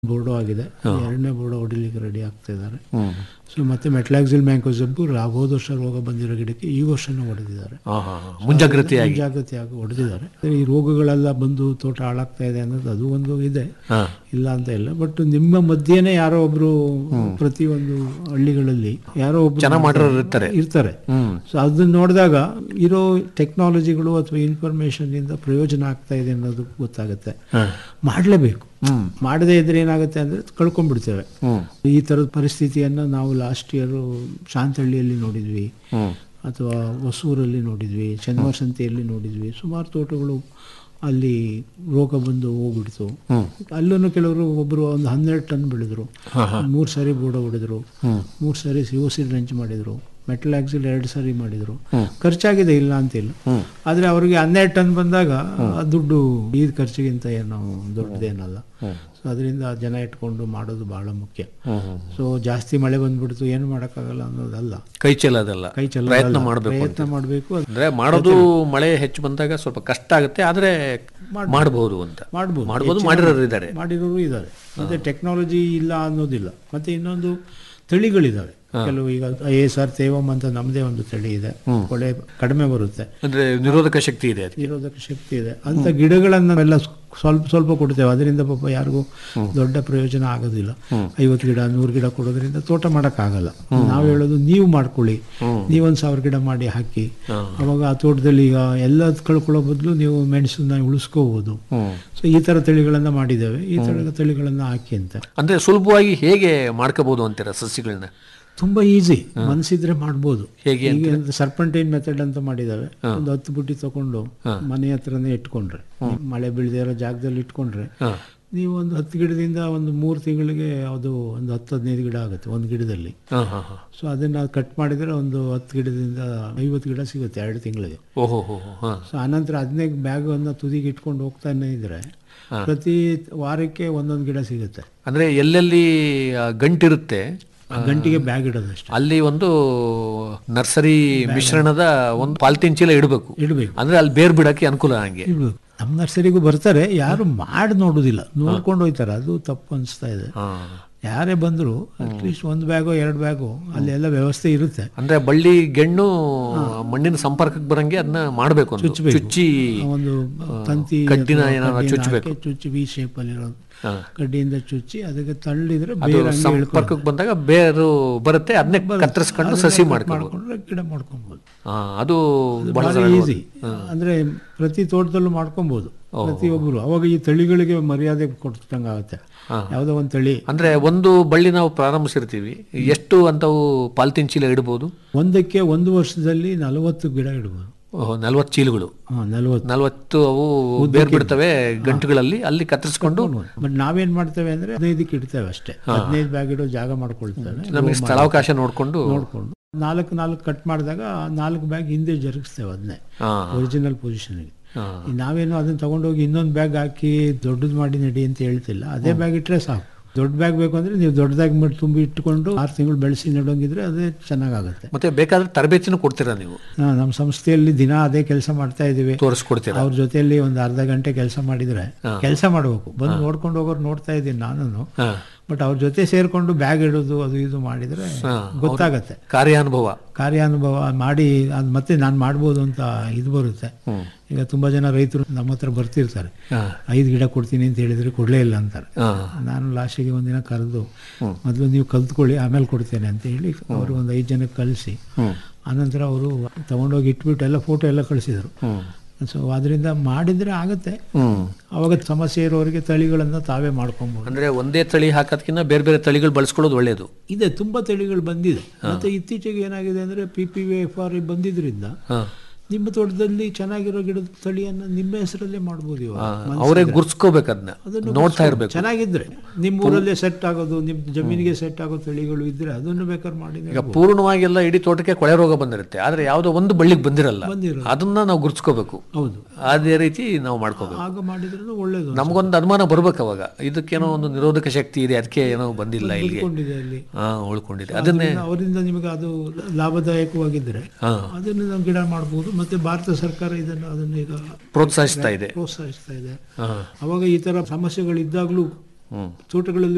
Board ಆಗಿದೆ ಎರಡನೇ board ಹೊಡಿಲಿಕ್ಕೆ ರೆಡಿ ಆಗ್ತಾ ಇದ್ದಾರೆ ಸೊ ಮತ್ತೆ ಮೆಟ್ಲಾಕ್ಸಿಲ್ ಮ್ಯಾಂಕೋಸಬ್ಬು ಹೋದ ವರ್ಷ ರೋಗ ಬಂದಿರೋ ಗಿಡಕ್ಕೆ ಈ ವರ್ಷನೂ ಹೊಡೆದಿದ್ದಾರೆ ಹಾ, ಹಾ, ಹಾ. ಮುಂಜಾಗ್ರತೆಯಾಗಿ ಮುಂಜಾಗ್ರತೆಯಾಗಿ ಹೊಡೆದಿದ್ದಾರೆ ಈ ರೋಗಗಳೆಲ್ಲ ಬಂದು ತೋಟ ಹಾಳಾಗ್ತಾ ಇದೆ ಅನ್ನೋದು ಅದು ಒಂದು ಇದೆ ಹಾ. ಇಲ್ಲ ಅಂತ ಇಲ್ಲ ಬಟ್ ನಿಮ್ಮ ಮಧ್ಯೆನೇ ಯಾರೋ ಒಬ್ರು ಪ್ರತಿಯೊಂದು ಹಳ್ಳಿಗಳಲ್ಲಿ ಯಾರೋ ಒಬ್ರು ಚೆನ್ನಾಗ್ ಮಾಡಿರೋರು ಇರ್ತಾರೆ ಇರ್ತಾರೆ ಹ್ಮ್ ಸೊ ಅದನ್ನ ನೋಡಿದಾಗ ಇರೋ ಟೆಕ್ನಾಲಜಿಗಳು ಅಥವಾ ಇನ್ಫಾರ್ಮೇಶನ್ ಇಂದ ಪ್ರಯೋಜನ ಆಗ್ತಾ ಇದೆ ಅನ್ನೋದು ಗೊತ್ತಾಗುತ್ತೆ ಹಾ. ಮಾಡಲೇಬೇಕು ಹ್ಮ್ ಮಾಡದೇ ಇದ್ರೆ ಏನಾಗುತ್ತೆ ಅಂದ್ರೆ ಕಳ್ಕೊಂಡ್ಬಿಡ್ತೇವೆ ಹ್ಮ್ ಈ ಥರದ ಪರಿಸ್ಥಿತಿಯನ್ನು ನಾವು ಲಾಸ್ಟ್ ಇಯರು ಶಾಂತಹಳ್ಳಿಯಲ್ಲಿ ನೋಡಿದ್ವಿ ಹ್ಮ್ ಅಥವಾ ಹೊಸೂರಲ್ಲಿ ನೋಡಿದ್ವಿ ಶನಿವಾರ ನೋಡಿದ್ವಿ ಸುಮಾರು ತೋಟಗಳು ಅಲ್ಲಿ ರೋಗ ಬಂದು ಹೋಗ್ಬಿಡ್ತು ಹ್ಮ್ ಅಲ್ಲೂ ಕೆಲವರು ಒಬ್ಬರು ಒಂದು ಹನ್ನೆರಡು ಟನ್ ಬೆಳೆದ್ರು ಹಾ, ಹಾ. ಮೂರು ಸಾರಿ ಬೋಡ ಹೊಡೆದ್ರು ಹ್ಮ್ ಮೂರು ಸಾರಿ ಸಿ ಸಿ ರೆಂಚ್ ಮಾಡಿದ್ರು ಮೆಟಲ್ ಆಕ್ಸಿಲ್ ಎರಡು ಸಾರಿ ಮಾಡಿದ್ರು ಹ್ಮ್. ಖರ್ಚಾಗಿದೆ ಇಲ್ಲ ಅಂತಿಲ್ಲ ಹ್ಮ್ ಆದರೆ ಅವರಿಗೆ ಹನ್ನೆರಡು ಟನ್ ಬಂದಾಗ ಆ ದುಡ್ಡು ಈ ಖರ್ಚಿಗಿಂತ ಏನು ದೊಡ್ಡದೇನಲ್ಲ ಹ್ಮ್. ಸೊ ಅದರಿಂದ ಜನ ಇಟ್ಕೊಂಡು ಮಾಡೋದು ಬಹಳ ಮುಖ್ಯ ಹ್ಮ್ ಹ್ಮ್. ಸೊ ಜಾಸ್ತಿ ಮಳೆ ಬಂದ್ಬಿಡ್ತು ಏನು ಮಾಡೋಕ್ಕಾಗಲ್ಲ ಅನ್ನೋದಲ್ಲ ಕೈ ಚೆಲ್ಲೋದಲ್ಲ ಕೈ ಚೆಲ್ಲ ಪ್ರಯತ್ನ ಮಾಡಬೇಕು ಪ್ರಯತ್ನ ಮಾಡಬೇಕು ಅಂದ್ರೆ ಮಾಡೋದು ಮಳೆ ಹೆಚ್ಚು ಬಂದಾಗ ಸ್ವಲ್ಪ ಕಷ್ಟ ಆಗುತ್ತೆ ಆದ್ರೆ ಮಾಡಬಹುದು ಅಂತ ಮಾಡ್ಬೋದು ಮಾಡ್ಬೋದು ಮಾಡಿರೋರು ಇದ್ದಾರೆ ಮಾಡಿರೋರು ಇದ್ದಾರೆ ಮತ್ತೆ ಟೆಕ್ನಾಲಜಿ ಇಲ್ಲ ಅನ್ನೋದಿಲ್ಲ ಮತ್ತೆ ಇನ್ನೊಂದು ತಳಿಗಳಿದ್ದಾವೆ ಕೆಲವು ಈಗ ಐ ಎಸ್ ಆರ್ ತೇವಮ್ ಅಂತ ನಮ್ಮದೇ ಒಂದು ತಳಿ ಇದೆ ಕೊಳೆ ಕಡಿಮೆ ಬರುತ್ತೆ ಅಂದ್ರೆ ನಿರೋಧಕ ಶಕ್ತಿ ಇದೆ ಅದಕ್ಕೆ ಇರೋದಕ್ಕೆ ಶಕ್ತಿ ಇದೆ ಅಂತ ಗಿಡಗಳನ್ನೆಲ್ಲ ಸ್ವಲ್ಪ ಸ್ವಲ್ಪ ಕೊಡ್ತೇವೆ ಅದರಿಂದ ಪಾಪ ಯಾರಿಗೂ ದೊಡ್ಡ ಪ್ರಯೋಜನ ಆಗೋದಿಲ್ಲ ಐವತ್ತು ಗಿಡ ನೂರು ಗಿಡ ಕೊಡೋದ್ರಿಂದ ತೋಟ ಮಾಡೋಕ್ಕಾಗಲ್ಲ ನಾವು ಹೇಳೋದು ನೀವು ಮಾಡ್ಕೊಳ್ಳಿ ನೀವೊಂದು ಸಾವಿರ ಗಿಡ ಮಾಡಿ ಹಾಕಿ ಅವಾಗ ಆ ತೋಟದಲ್ಲಿ ಈಗ ಎಲ್ಲ ಕಳ್ಕೊಳ್ಳೋ ಬದಲು ನೀವು ಮೆಣಸನ್ನ ಉಳಿಸ್ಕೋಬಹುದು ಹ್ಮ್ ಸೊ ಈ ಥರ ತಳಿಗಳನ್ನ ಮಾಡಿದ್ದೇವೆ ಈ ಥರ ತಳಿಗಳನ್ನ ಹಾಕಿ ಅಂತ ಅಂದ್ರೆ ಸುಲಭವಾಗಿ ಹೇಗೆ ಮಾಡ್ಕೋಬಹುದು ಅಂತೀರ ಸಸ್ಯಗಳನ್ನ ತುಂಬಾ ಈಸಿ ಮನಸ್ಸಿದ್ರೆ ಮಾಡ್ಬೋದು ಹೇಗೆ ಈಗ ಸರ್ಪಂಟೈನ್ ಮೆಥಡ್ ಅಂತ ಮಾಡಿದಾವೆ ಒಂದು ಹತ್ತು ಬುಟ್ಟಿ ತಗೊಂಡು ಮನೆ ಹತ್ರನೇ ಇಟ್ಕೊಂಡ್ರೆ ಮಳೆ ಬೀಳದೇ ಇರೋ ಜಾಗದಲ್ಲಿ ಇಟ್ಕೊಂಡ್ರೆ ಹಾ. ನೀವು ಒಂದು ಹತ್ತು ಗಿಡದಿಂದ ಒಂದು ಮೂರು ತಿಂಗಳಿಗೆ ಅದು ಒಂದು ಹತ್ತು ಹದಿನೈದು ಗಿಡ ಆಗುತ್ತೆ ಒಂದು ಗಿಡದಲ್ಲಿ ಹಾ ಹಾ ಹಾ ಸೊ ಅದನ್ನ ಕಟ್ ಮಾಡಿದ್ರೆ ಒಂದು ಹತ್ತು ಗಿಡದಿಂದ ಐವತ್ತು ಗಿಡ ಸಿಗುತ್ತೆ ಎರಡು ತಿಂಗಳಿಗೆ ಓಹೋ ಹೋ ಹೋ ಹಾ ಸೊ ಆನಂತರ ಹದಿನೈದು ಬ್ಯಾಗನ್ನು ತುದಿಗೆ ಇಟ್ಕೊಂಡು ಹೋಗ್ತಾನೆ ಇದ್ರೆ ಪ್ರತಿ ವಾರಕ್ಕೆ ಒಂದೊಂದು ಗಿಡ ಸಿಗುತ್ತೆ ಅಂದ್ರೆ ಎಲ್ಲೆಲ್ಲಿ ಆ, ಗಂಟಿರುತ್ತೆ ಆ ಗಂಟಿಗೆ ಬ್ಯಾಗ್ ಇಡೋದಷ್ಟೇ ಅಲ್ಲಿ ಒಂದು ನರ್ಸರಿ ಮಿಶ್ರಣದ ಒಂದು ಪಾಲಿಥೀನ್ ಚೀಲ ಇಡಬೇಕು ಇಡಬೇಕು ಅಂದ್ರೆ ಅಲ್ಲಿ ಬೇರ್ ಬಿಡಕ್ಕೆ ಅನುಕೂಲ ಹಂಗೆ ಇಡ್ಬೇಕು ನಮ್ಮ ನರ್ಸರಿಗೂ ಬರ್ತಾರೆ ಯಾರು ಮಾಡಿ ನೋಡೋದಿಲ್ಲ ನೋಡ್ಕೊಂಡು ಹೋಯ್ತಾರೆ ಅದು ತಪ್ಪು ಅನಿಸ್ತಾ ಇದೆ ಹಾ. ಯಾರೇ ಬಂದ್ರು ಅಟ್ಲೀಸ್ಟ್ ಒಂದು ಬ್ಯಾಗೋ ಎರಡು ಬ್ಯಾಗೋ ಅಲ್ಲಿ ಎಲ್ಲ ವ್ಯವಸ್ಥೆ ಇರುತ್ತೆ ಅಂದ್ರೆ ಬಳ್ಳಿ ಗೆಣ್ಣು ಮಣ್ಣಿನ ಸಂಪರ್ಕಕ್ಕೆ ಬರಂಗೆ ಅದನ್ನ ಮಾಡ್ಬೇಕು ಒಂದು ಚುಚ್ಬೇಕು. ಚುಚ್ಚಿ ಆ ಒಂದು ತಂತಿ ಕಡ್ಡಿನ ಅಥವಾ ಏನಾರ ಕಡ್ಡಿನ ಚುಚ್ಬೇಕು. ಹಾಕಿ ಚುಚ್ಚಿ ವಿ ಶೇಪ್ ಅಲ್ಲಿರೋದು ಹಾ. ಕಡ್ಡಿಯಿಂದ ಚುಚ್ಚಿ ಅದಕ್ಕೆ ತಳ್ಳಿದ್ರೆ ಅದು ಬೇರೆ ಹಂಗೆ ಇಳ್ಕೊಂಡು ಸಂಪರ್ಕಕ್ಕೆ ಬಂದಾಗ ಬೇರು ಬರುತ್ತೆ ಅದನ್ನೇ ಕತ್ತರಿಸ್ಕೊಂಡು ಸಸಿ ಮಾಡ್ಕೊಂಡು ಮಾಡ್ಕೊಂಡ್ರೆ ಗಿಡ ಮಾಡ್ಕೊಬೋದು ಅದು ಬಹಳ ಬಹಳ ಈಸಿ ಅಂದ್ರೆ ಪ್ರತಿ ತೋಟದಲ್ಲೂ ಮಾಡ್ಕೊಬೋದು ಪ್ರತಿಯೊಬ್ಬರು ಅವಾಗ ಈ ತಳಿಗಳಿಗೆ ಮರ್ಯಾದೆ ಕೊಡ್ತಂಗ ಆಗುತ್ತೆ ಯಾವುದೋ ಒಂದು ತಳಿ ಅಂದ್ರೆ ಒಂದು ಬಳ್ಳಿ ನಾವು ಪ್ರಾರಂಭಿಸಿರ್ತೀವಿ ಎಷ್ಟು ಅಂತವು ಪಾಲಿಥೀನ್ ಚೀಲ ಇಡಬಹುದು ಒಂದಕ್ಕೆ ಒಂದು ವರ್ಷದಲ್ಲಿ ನಲವತ್ತು ಗಿಡ ಇಡ್ಬೋದು ನಲ್ವತ್ತು ಚೀಲಗಳು ಹಾಂ ನಲವತ್ತು ನಲ್ವತ್ತು ಅವು ಬೇರ್ ಬಿಡ್ತವೆ ಗಂಟುಗಳಲ್ಲಿ ಅಲ್ಲಿ ಕತ್ತರಿಸ್ಕೊಂಡು ಬಟ್ ನಾವೇನ್ ಮಾಡ್ತೇವೆ ಅಂದ್ರೆ ಹದಿನೈದಕ್ಕೆ ಇಡ್ತೇವೆ ಅಷ್ಟೇ ಹದಿನೈದು ಬ್ಯಾಗ್ ಇಡೋ ಜಾಗ ಮಾಡ್ಕೊಳ್ತೇವೆ ನಮಗೆ ಸ್ಥಳಾವಕಾಶ ನೋಡ್ಕೊಂಡು ನೋಡ್ಕೊಂಡು ನಾಲ್ಕು ನಾಲ್ಕು ಕಟ್ ಮಾಡಿದಾಗ ಆ ನಾಲ್ಕು ಬ್ಯಾಗ್ ಹಿಂದೆ ಜರುಗಿಸ್ತೇವೆ ಅದನ್ನೇ ಹಾ, ಒರಿಜಿನಲ್ ಪೊಸಿಷನ್ಗೆ ಹಾ. ನಾವೇನು ಅದನ್ನ ತಗೊಂಡೋಗಿ ಇನ್ನೊಂದು ಬ್ಯಾಗ್ ಹಾಕಿ ದೊಡ್ಡದು ಮಾಡಿ ನಡಿ ಅಂತ ಹೇಳ್ತಿಲ್ಲ ಅದೇ ಬ್ಯಾಗ್ ಇಟ್ಟರೆ ಸಾಕು ದೊಡ್ಡ ಬ್ಯಾಗ್ ಬೇಕು ಅಂದ್ರೆ ನೀವು ದೊಡ್ಡದಾಗಿ ಮಾಡಿ ತುಂಬಿ ಇಟ್ಕೊಂಡು ಆರು ತಿಂಗಳು ಬೆಳೆಸಿ ನೆಡೋಂಗಿದ್ರೆ ಅದೇ ಚೆನ್ನಾಗಾಗುತ್ತೆ ಮತ್ತೆ ಬೇಕಾದ್ರೆ ತರಬೇತಿನೂ ಕೊಡ್ತೀರಾ ನೀವು ಹಾ, ನಮ್ಮ ಸಂಸ್ಥೆಯಲ್ಲಿ ದಿನ ಅದೇ ಕೆಲಸ ಮಾಡ್ತಾ ಇದೀವಿ ತೋರಿಸ್ಕೊಡ್ತೀರಾ ಅವ್ರ ಜೊತೆಯಲ್ಲಿ ಒಂದು ಅರ್ಧ ಗಂಟೆ ಕೆಲಸ ಮಾಡಿದ್ರೆ ಕೆಲಸ ಮಾಡಬೇಕು ಬಂದು ನೋಡ್ಕೊಂಡು ಹೋಗೋರು ನೋಡ್ತಾ ಇದ್ದೀನಿ ನಾನು ಹಾ. ಬಟ್ ಅವ್ರ ಜೊತೆ ಸೇರ್ಕೊಂಡು ಬ್ಯಾಗ್ ಇಡೋದು ಅದು ಇದು ಮಾಡಿದ್ರೆ ಹಾ. ಗೊತ್ತಾಗತ್ತೆ ಕಾರ್ಯಾನುಭವ ಕಾರ್ಯಾನುಭವ ಮಾಡಿ ಅದು ಮತ್ತೆ ನಾನು ಮಾಡ್ಬೋದು ಅಂತ ಇದು ಬರುತ್ತೆ ಹ್ಮ್. ಈಗ ತುಂಬಾ ಜನ ರೈತರು ನಮ್ಮ ಹತ್ರ ಬರ್ತಿರ್ತಾರೆ ಹಾ. ಐದು ಗಿಡ ಕೊಡ್ತೀನಿ ಅಂತ ಹೇಳಿದ್ರೆ ಕೊಡ್ಲೇ ಇಲ್ಲ ಅಂತಾರೆ ಹಾ. ನಾನು ಲಾಸ್ಟಿಗೆ ಒಂದಿನ ಕರೆದು ಮೊದಲು ನೀವು ಕಲ್ತ್ಕೊಳ್ಳಿ ಆಮೇಲೆ ಕೊಡ್ತೇನೆ ಅಂತ ಹೇಳಿ ಅವರು ಒಂದು ಐದು ಜನಕ್ಕೆ ಕಳಿಸಿ ಹ್ಮ್. ಆನಂತರ ಅವರು ತಗೊಂಡೋಗಿ ಇಟ್ಬಿಟ್ಟು ಎಲ್ಲ ಫೋಟೋ ಎಲ್ಲ ಕಳಿಸಿದರು ಹ್ಮ್. ಸೊ ಅದರಿಂದ ಮಾಡಿದ್ರೆ ಆಗುತ್ತೆ ಹ್ಮ್. ಅವಾಗ ಸಮಸ್ಯೆ ಇರೋರಿಗೆ ತಳಿಗಳನ್ನ ತಾವೇ ಮಾಡ್ಕೊಬೋದು ಅಂದ್ರೆ ಒಂದೇ ತಳಿ ಹಾಕೋದಕ್ಕಿಂತ ಬೇರೆ ಬೇರೆ ತಳಿಗಳು ಬಳಸ್ಕೊಳ್ಳೋದು ಒಳ್ಳೇದು ಇದೆ ತುಂಬಾ ತಳಿಗಳು ಬಂದಿದೆ ಮತ್ತೆ ಇತ್ತೀಚೆಗೆ ಏನಾಗಿದೆ ಅಂದ್ರೆ P P V F R ಬಂದಿದ್ರಿಂದ ಹಾ. ನಿಮ್ಮ ತೋಟದಲ್ಲಿ ಚೆನ್ನಾಗಿರೋ ಗಿಡದ ತಳಿಯನ್ನ ನಿಮ್ಮ ಹೆಸರಲ್ಲೇ ಮಾಡ್ಬೋದು ಇವಾಗ ಅವರೇ ಗುರ್ಸ್ಕೋಬೇಕು ಅದನ್ನ ಅದನ್ನು ನೋಡ್ತಾ ಇರ್ಬೇಕು ಚೆನ್ನಾಗಿದ್ರೆ ನಿಮ್ಮ ಊರಲ್ಲೇ ಸೆಟ್ ಆಗೋದು ನಿಮ್ಮ ಜಮೀನಿಗೆ ಸೆಟ್ ಆಗೋ ತಳಿಗಳು ಇದ್ರೆ ಅದನ್ನು ಬೇಕಾದ್ರೆ ಮಾಡಿ ಈಗ ಪೂರ್ಣವಾಗಿ ಎಲ್ಲ ಇಡೀ ತೋಟಕ್ಕೆ ಕೊಳೆ ರೋಗ ಬಂದಿರುತ್ತೆ ಆದ್ರೆ ಯಾವುದೋ ಒಂದು ಬಳ್ಳಿಗೆ ಬಂದಿರಲ್ಲ ಬಂದಿರೋದು. ಅದನ್ನ ನಾವು ಗುರ್ಸ್ಕೋಬೇಕು ಹೌದು ಅದೇ ರೀತಿ ನಾವು ಮಾಡ್ಕೋಬೇಕು ಆಗ ಮಾಡಿದ್ರೂ ಒಳ್ಳೇದು ನಮಗೊಂದು ಅನುಮಾನ ಬರ್ಬೇಕು ಅವಾಗ ಇದಕ್ಕೇನೋ ಒಂದು ನಿರೋಧಕ ಶಕ್ತಿ ಇದೆ ಅದಕ್ಕೆ ಏನೋ ಬಂದಿಲ್ಲ ಇಲ್ಲಿಗೆ ಉಳ್ಕೊಂಡಿದೆ ಅಲ್ಲಿ ಹಾ ಉಳ್ಕೊಂಡಿದೆ ಅದನ್ನೇ ಅದರಿಂದ ಅವರಿಂದ ನಿಮಗೆ ಅದು ಲಾಭದಾಯಕವಾಗಿದ್ರೆ ಹಾ ಅದನ್ನು ನಾವು ಗಿಡ ಮಾಡ್ಬೋದು ಮತ್ತೆ ಭಾರತ ಸರ್ಕಾರ ಇದನ್ನು ಅದನ್ನು ಈಗ ಪ್ರೋತ್ಸಾಹಿಸ್ತಾ ಇದೆ ಪ್ರೋತ್ಸಾಹಿಸ್ತಾ ಇದೆ ಹಾ ಅವಾಗ ಈ ತರ ಸಮಸ್ಯೆಗಳಿದ್ದಾಗಲೂ ಹ್ಮ್ ತೋಟಗಳಲ್ಲಿ